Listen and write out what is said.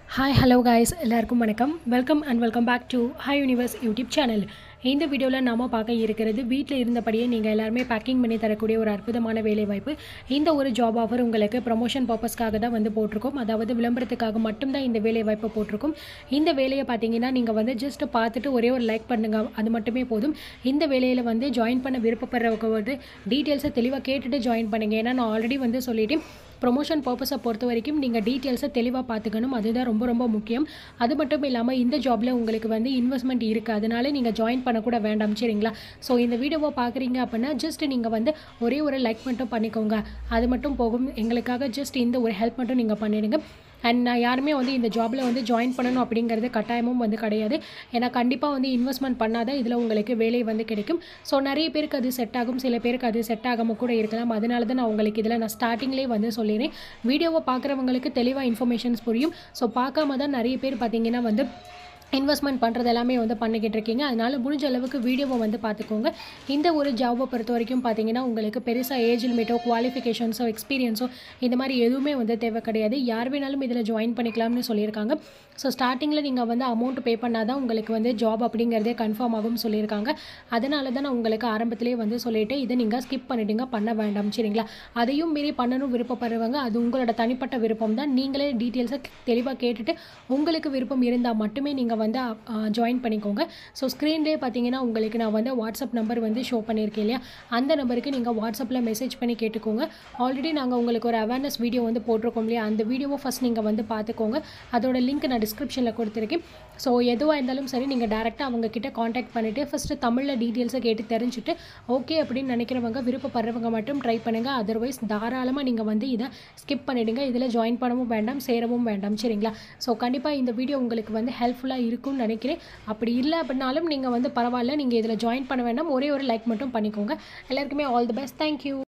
hi hello guys எல்லாருக்கும் வணக்கம் welcome and welcome back to Hi Universe YouTube channel இந்த வீடியோவில் நாம பார்க்க இருக்கிறது வீட்டில் இருந்தபடியே நீங்கள் எல்லாருமே பேக்கிங் பண்ணி தரக்கூடிய ஒரு அற்புதமான வேலைவாய்ப்பு இந்த ஒரு ஜாப் ஆஃபர் உங்களுக்கு ப்ரமோஷன் பர்பஸ்க்காக தான் வந்து போட்டிருக்கோம் அதாவது விளம்பரத்துக்காக மட்டும்தான் இந்த வேலைவாய்ப்பை போட்டிருக்கோம் இந்த வேலையை பார்த்தீங்கன்னா நீங்கள் வந்து ஜஸ்ட் பார்த்துட்டு ஒரே ஒரு லைக் பண்ணுங்க அது மட்டுமே போதும் இந்த வேலையில் வந்து ஜாயின் பண்ண விருப்பப்படுறவங்க வந்து டீட்டெயில்ஸை தெளிவாக கேட்டுட்டு ஜாயின் பண்ணுங்க ஏன்னா நான் ஆல்ரெடி வந்து சொல்லிட்டேன் ப்ரொமோஷன் பர்பஸை பொறுத்த வரைக்கும் நீங்கள் டீட்டெயில்ஸை தெளிவாக பார்த்துக்கணும் அதுதான் ரொம்ப ரொம்ப முக்கியம் அது மட்டும் இல்லாமல் இந்த ஜாபில் உங்களுக்கு வந்து இன்வெஸ்ட்மெண்ட் இருக்குது அதனால நீங்கள் ஜாயின் பண்ணக்கூட வேண்டாம் சரிங்களா ஸோ இந்த வீடியோவை பார்க்குறீங்க அப்படின்னா ஜஸ்ட் நீங்கள் வந்து ஒரே ஒரு லைக் மட்டும் பண்ணிக்கோங்க அது மட்டும் போகும் எங்களுக்காக ஜஸ்ட் இந்த ஒரு ஹெல்ப் மட்டும் நீங்கள் பண்ணிடுங்க அண்ட் நான் யாருமே வந்து இந்த ஜாபில் வந்து ஜாயின் பண்ணணும் அப்படிங்கிறது கட்டாயமும் வந்து கிடையாது ஏன்னா கண்டிப்பாக வந்து இன்வெஸ்ட்மெண்ட் பண்ணாதான் இதில் உங்களுக்கு வேலை வந்து கிடைக்கும் ஸோ நிறைய பேருக்கு அது செட் ஆகும் சில பேருக்கு அது செட் ஆகாமல் கூட இருக்கலாம் அதனால தான் நான் உங்களுக்கு இதில் நான் ஸ்டார்டிங்லேயே வந்து சொல்லிடுறேன் வீடியோவை பார்க்குறவங்களுக்கு தெளிவாக இன்ஃபர்மேஷன்ஸ் புரியும் ஸோ பார்க்காம தான் நிறைய பேர் பார்த்தீங்கன்னா வந்து இன்வெஸ்ட்மெண்ட் பண்ணுறது எல்லாமே வந்து பண்ணிக்கிட்டு இருக்கீங்க அதனால் முடிஞ்ச அளவுக்கு வீடியோவை வந்து பார்த்துக்கோங்க இந்த ஒரு ஜாபை பொறுத்த வரைக்கும் பார்த்தீங்கன்னா உங்களுக்கு பெருசாக ஏஜ் லிமிட்டோ குவாலிஃபிகேஷன்ஸோ எக்ஸ்பீரியன்ஸோ இந்த மாதிரி எதுவுமே வந்து தேவை கிடையாது யார் வேணாலும் இதில் ஜாயின் பண்ணிக்கலாம்னு சொல்லியிருக்காங்க ஸோ ஸ்டார்டிங்கில் நீங்கள் வந்து அமௌண்ட் பே பண்ணால் தான் உங்களுக்கு வந்து ஜாப் அப்படிங்கிறதே கன்ஃபார்ம் ஆகும்னு சொல்லியிருக்காங்க அதனால தான் நான் உங்களுக்கு ஆரம்பத்திலே வந்து சொல்லிவிட்டு இதை நீங்கள் ஸ்கிப் பண்ணிவிடுங்க பண்ண வேண்டாம் சரிங்களா அதையும் மீறி பண்ணணும் விருப்பப்படுறவங்க அது உங்களோட தனிப்பட்ட விருப்பம் தான் நீங்களே டீட்டெயில்ஸை தெளிவாக கேட்டுட்டு உங்களுக்கு விருப்பம் இருந்தால் மட்டுமே நீங்கள் வந்து ஜாயின் பண்ணிக்கோங்க ஸோ ஸ்க்ரீன்லேயே பார்த்தீங்கன்னா உங்களுக்கு நான் வந்து வாட்ஸ்அப் நம்பர் வந்து ஷோ பண்ணியிருக்கேன் இல்லையா அந்த நம்பருக்கு நீங்கள் வாட்ஸ்அப்பில் மெசேஜ் பண்ணி கேட்டுக்கோங்க ஆல்ரெடி நாங்கள் உங்களுக்கு ஒரு அவேர்னஸ் வீடியோ வந்து போட்டிருக்கோம் இல்லையா அந்த வீடியோவை ஃபஸ்ட் நீங்கள் வந்து பார்த்துக்கோங்க அதோட லிங்க் நான் டிஸ்கிரிப்ஷனில் கொடுத்துருக்கேன் ஸோ எதுவாக இருந்தாலும் சரி நீங்கள் டேரெக்டாக அவங்க கிட்ட காண்டாக்ட் பண்ணிவிட்டு ஃபஸ்ட்டு தமிழில் டீட்டெயில்ஸை கேட்டு தெரிஞ்சுட்டு ஓகே அப்படின்னு நினைக்கிறவங்க விருப்பப்படுறவங்க மட்டும் ட்ரை பண்ணுங்கள் அதர்வைஸ் தாராளமாக நீங்கள் வந்து இதை ஸ்கிப் பண்ணிவிடுங்க இதில் ஜாயின் பண்ணவும் வேண்டாம் சேரவும் வேண்டாம் சரிங்களா ஸோ கண்டிப்பாக இந்த வீடியோ உங்களுக்கு வந்து ஹெல்ப்ஃபுல்லாக இருக்கும்னு நினைக்கிறேன் அப்படி இல்லை அப்படின்னாலும் நீங்கள் வந்து பரவாயில்ல நீங்கள் இதில் ஜாயின் பண்ண வேண்டாம் ஒரே ஒரு லைக் மட்டும் பண்ணிக்கோங்க எல்லாருக்குமே ஆல் தி பெஸ்ட் தேங்க்யூ